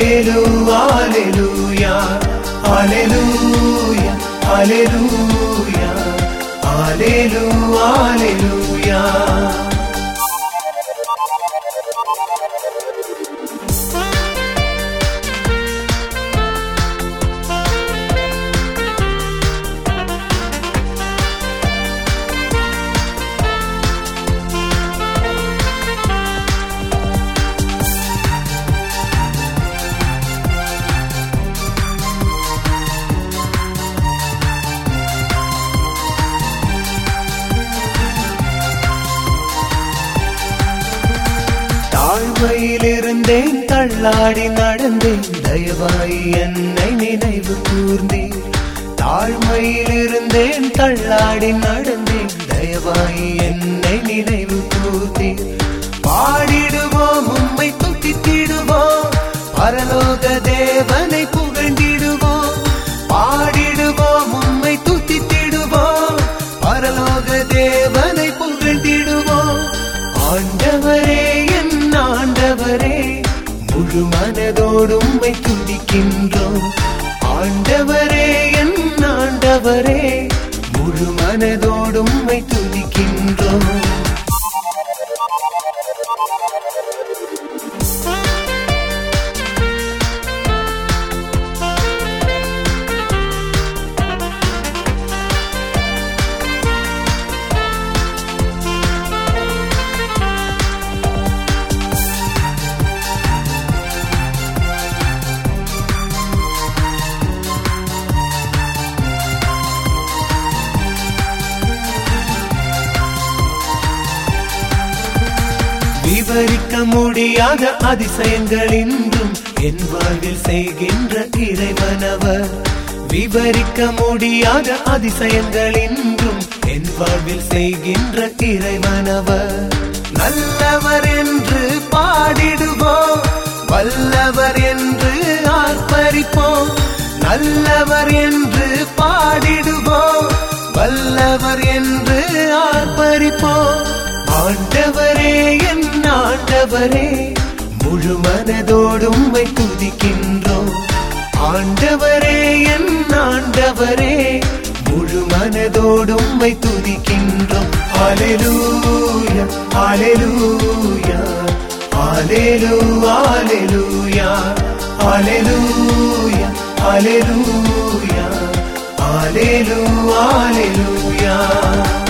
Hallelujah, hallelujah, hallelujah, hallelujah, hallelujah, hallelujah. தாழ்மையில் இருந்தேன் தள்ளாடி நடந்தேன் தயவாய் என்னை நினைவு கூர்ந்தேன் தாழ்மையில் இருந்தேன் தள்ளாடி நடந்தேன் தயவாய் என்னை நினைவு கூர்ந்தேன் பாடிடுவோம் உம்மை துதித்திடுவோம் பரலோக தேவனை புகழ்ந்திடுவோம் பாடிடுவோம் உம்மை துதித்திடுவோம் பரலோக தேவனை புகழ்ந்திடுவோம் ஆண்டவரே என் ஆண்டவரே முழு மனதோடு உம்மை துதிக்கின்றோம் ஆண்டவரே என் ஆண்டவரே முழு மனதோடு உம்மை துதிக்கின்றோம் விவரிக்க முடியாத அதிசயங்கள் இன்றும் என் வாழ்வில் செய்கின்ற இறைவனவர் விவரிக்க முடியாத அதிசயங்கள் இன்றும் என் வாழ்வில் செய்கின்ற இறைவனவர் நல்லவர் என்று பாடிடுவோம் வல்லவர் என்று ஆர்ப்பரிப்போம் நல்லவர் என்று பாடிடுவோம் வல்லவர் என்று ஆர்ப்பரிப்போம் ஆண்டவரே என் ஆண்டவரே முழு மனதோடு உம்மை துதிக்கின்றோம் ஆண்டவரே என் ஆண்டவரே முழு மனதோடு உம்மை துதிக்கின்றோம் alleluia alleluia alleluia alleluia alleluia alleluia alleluia alleluia